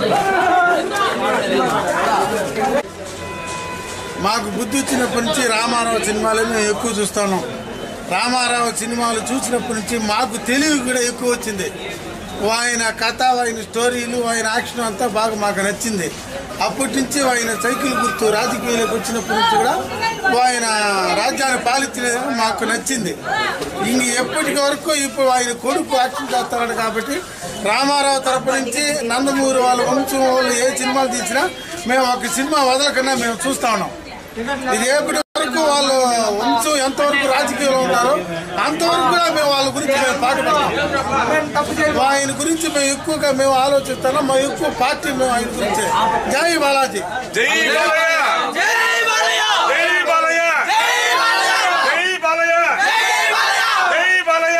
మాకు బుద్ధి వచ్చినప్పటి నుంచి రామారావు సినిమాలే మేము ఎక్కువ చూస్తున్నాం రామారావు సినిమాలు చూసినప్పటి నుంచి మాకు తెలివి కూడా ఎక్కువ వచ్చింది ఆయన కథ ఆయన స్టోరీలు ఆయన యాక్షన్ అంతా బాగా మాకు నచ్చింది అప్పటి నుంచి ఆయన సైకిల్ గుర్తు రాజకీయాలకు వచ్చినప్పటి నుంచి కూడా ఆయన రాజ్యాన్ని పాలించలేదు మాకు నచ్చింది ఇంక ఎప్పటికి వరకు ఇప్పుడు ఆయన కొడుకు యాక్షన్ చేస్తున్నాడు కాబట్టి రామారావు తరపు నుంచి నందమూరి వాళ్ళ వంశం వాళ్ళు ఏ సినిమాలు తీసినా మేము ఒక సినిమా వదలకుండా మేము చూస్తా ఉన్నాం ఇది ఎప్పటి వరకు వాళ్ళు వంశం ఎంతవరకు రాజకీయంలో ఉన్నారో అంతవరకు కూడా మేము వాళ్ళ గురించి మేము పాటుపడతాం ఆయన గురించి మేము ఎక్కువగా మేము ఆలోచిస్తున్నాం మా ఎక్కువ పార్టీ మేము ఆయన గురించి జై బాలాజీ జై బాలయ్య జై బాలయ్య జై బాలయ్య జై బాలయ్య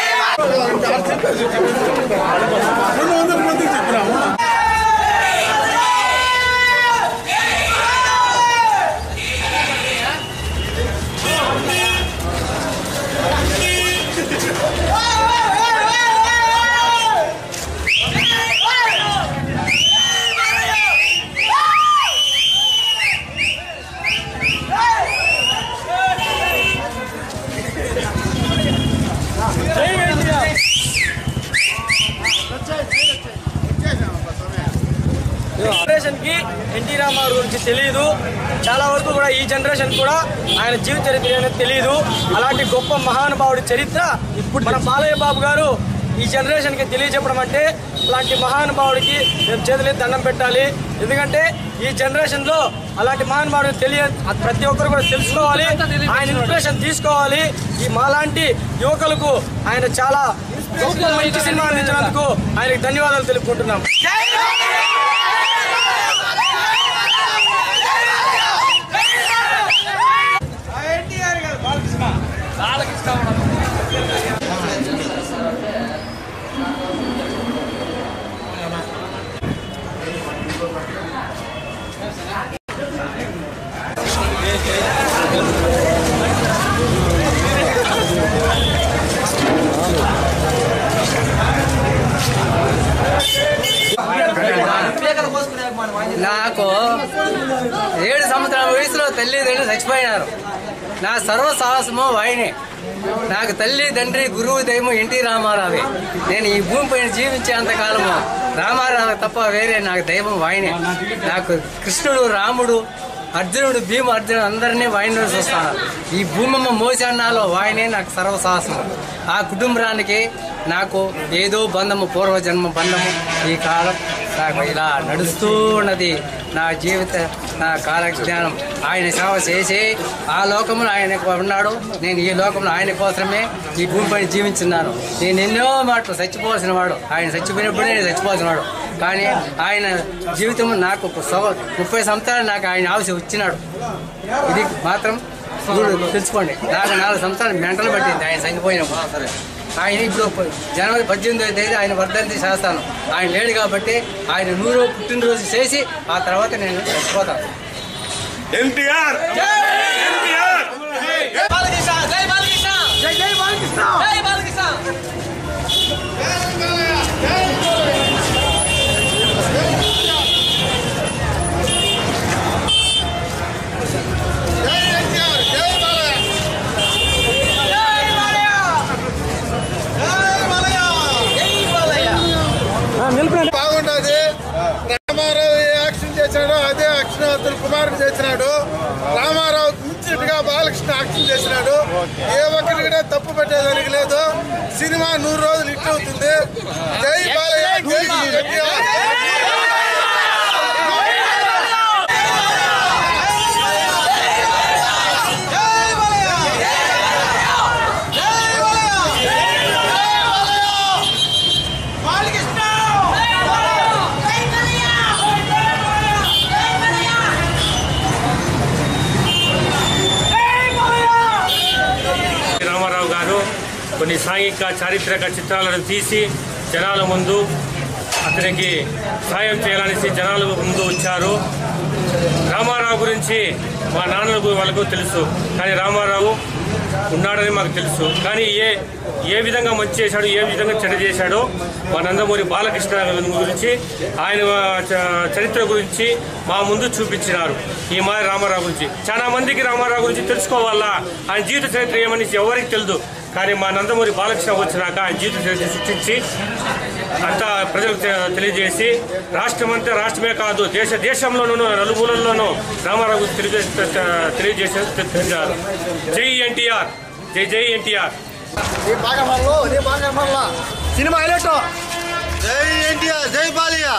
రెండు వందల మందికి చెప్పినాము జనరేషన్ కి ఎన్టీ రామారావు గురించి తెలియదు చాలా వరకు కూడా ఈ జనరేషన్ కూడా ఆయన జీవిత చరిత్ర అనేది తెలియదు అలాంటి గొప్ప మహానుభావుడి చరిత్ర ఇప్పుడు మన బాలయ్య బాబు గారు ఈ జనరేషన్ కి తెలియజెప్పడం అంటే అలాంటి మహానుభావుడికి మేము చేతులెత్తి దండం పెట్టాలి ఎందుకంటే ఈ జనరేషన్ లో అలాంటి మహానుభావుడికి తెలియ ప్రతి ఒక్కరు కూడా తెలుసుకోవాలి ఆయన ఇన్స్పిరేషన్ తీసుకోవాలి ఈ మాలాంటి యువకులకు ఆయన చాలా గొప్ప మంచి సినిమా అందించినందుకు ఆయనకు ధన్యవాదాలు తెలుపుకుంటున్నాం నాకు ఏడు సంవత్సరాల వయసులో తల్లిదండ్రులు చచ్చిపోయినారు నా సర్వ సాహసము వాయినే నాకు తల్లి తండ్రి గురువు దైవం ఎన్టీ రామారావే నేను ఈ భూమిపైన జీవించేంత కాలము రామారావు తప్ప వేరే నాకు దైవం వాయినే నాకు కృష్ణుడు రాముడు అర్జునుడు భీమ అర్జునుడు అందరినీ వాయిని చూస్తాను ఈ భూమమ్మ మోసన్నాలో వాయినే నాకు సర్వసాహసము ఆ కుటుంబానికి నాకు ఏదో బంధము పూర్వజన్మ బంధము ఈ కాలం నాకు ఇలా నడుస్తూ ఉన్నది నా జీవిత నా కాలజ్ఞానం ఆయన సేవ చేసి ఆ లోకంలో ఆయన ఉన్నాడు నేను ఈ లోకంలో ఆయన కోసమే ఈ భూమిపైన జీవించున్నాను నేను ఎన్నో మాటలు చచ్చిపోవాల్సిన వాడు ఆయన చచ్చిపోయినప్పుడే నేను చచ్చిపోవాల్సిన వాడు కానీ ఆయన జీవితం నాకు ఒక సవ- ముప్పై సంవత్సరాలు నాకు ఆయన ఆవశ్యం వచ్చినాడు ఇది మాత్రం చూడు తెలుసుకోండి నాకు నాలుగు సంవత్సరాలు మెంటలు పట్టింది ఆయన చనిపోయినప్పుడు ఆయన ఇప్పుడు జనవరి పద్దెనిమిదో తేదీ ఆయన వర్ధంతి చేస్తాను ఆయన లేడు కాబట్టి ఆయన నూరు పుట్టినరోజు చేసి ఆ తర్వాత నేను చచ్చిపోతాను ఎన్టీఆర్ ఎన్టీఆర్ బాగుండదు రామారావు ఏ యాక్షన్ చేశాడో అదే యాక్షన్ అతను కుమారుడు చేసినాడు రామారావు మించినట్టుగా బాలకృష్ణ యాక్షన్ చేసినాడు ఏ ఒక్కరికి కూడా తప్పు పెట్టేదానికి లేదు సినిమా నూరు రోజులు హిట్ అవుతుంది జై బాలయ్య జై ఎన్టీఆర్. రామారావు గారు కొన్ని సాంఘిక చారిత్రక చిత్రాలను తీసి జనాల ముందు అతనికి సాయం చేయాలనేసి జనాల ముందు వచ్చారు రామారావు గురించి మా నాన్నలకు వాళ్ళకు తెలుసు కానీ రామారావు ఉన్నాడని మాకు తెలుసు కానీ ఏ ఏ విధంగా మంచి చేశాడు ఏ విధంగా చెడు చేశాడో మా నందమూరి బాలకృష్ణ గురించి ఆయన చ- చరిత్ర గురించి మా ముందు చూపించినారు ఈ మారి రామారావు గురించి చాలా మందికి రామారావు గురించి తెలుసుకోవాలా ఆయన జీవిత చరిత్ర ఏమని ఎవరికి తెలియదు కానీ మా నందమూరి బాలకృష్ణ వచ్చినాక ఆయన జీవిత చరిత్ర సృష్టించి అంతా ప్రజలకు తె- తెలియజేసి రాష్ట్రం అంతా రాష్ట్రమే కాదు దేశ దేశంలోనూ నలుమూలల్లోనూ రామారావు గురించి తెలియజేసి తెలియజేసి తెలియజారు జై ఎన్టీఆర్ జై జై ఎన్టీఆర్ సినిమా హైలైట్ జై ఎన్టీఆర్ జై బాలియా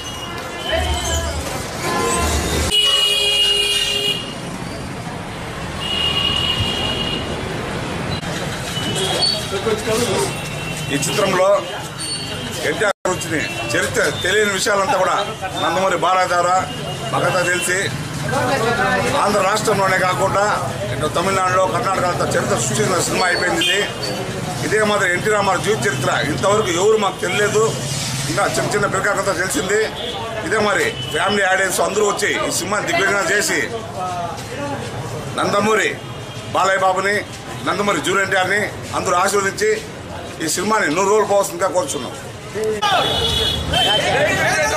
ఈ చిత్రంలో ఎన్టీఆర్ వచ్చింది చరిత్ర తెలియని విషయాలంతా కూడా నందమూరి బాలయ్య ద్వారా మాకంతా తెలిసి ఆంధ్ర రాష్ట్రంలోనే కాకుండా ఇటు తమిళనాడులో కర్ణాటక అంతా చరిత్ర సృష్టించిన సినిమా అయిపోయింది ఇది ఇదే మాత్రం ఎన్టీ రామారావు జీవిత చరిత్ర ఇంతవరకు ఎవరు మాకు తెలియలేదు ఇంకా చిన్న చిన్న పిల్లకాయలంతా తెలిసింది ఇదే మరి ఫ్యామిలీ ఆడియన్స్ అందరూ వచ్చి ఈ సినిమా దిగ్విజయం చేసి నందమూరి బాలయ్య బాబుని నందమూరి జూనియర్ ఎన్టీఆర్ని అందరూ ఆశీర్వదించి ఈ సినిమాని నూరు రోజులు పోవస్తుందిగా కోరుచున్నాం జై